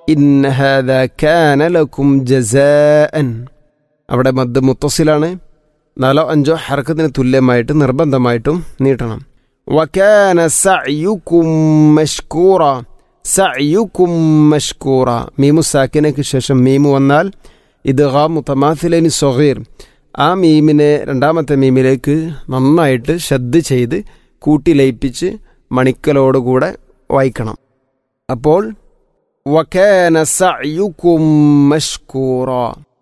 ഇന്ന ഹാദ കാന ലക്കും ജസാഅൻ അവിടെ മദ് മുത്തസിലാണ് നാലോ അഞ്ചോ ഹർക്കത്തിന് തുല്യമായിട്ട് നിർബന്ധമായിട്ടും നീട്ടണം വക്കാന സഅയുക്കും മഷ്കൂറ സഅയുക്കും മഷ്കൂറ മീമു സാക്കിനയ്ക്ക് ശേഷം മീമു വന്നാൽ ഇത് ഹാ മുത്തമാഥിലനി സൊഹീർ ആ മീമിനെ രണ്ടാമത്തെ മീമിലേക്ക് നന്നായിട്ട് ശ്രദ്ധ ചെയ്ത് കൂട്ടി ലയിപ്പിച്ച് മണിക്കലോടുകൂടെ വായിക്കണം അപ്പോൾ വക്കാന സഅയുക്കും മഷ്കൂറ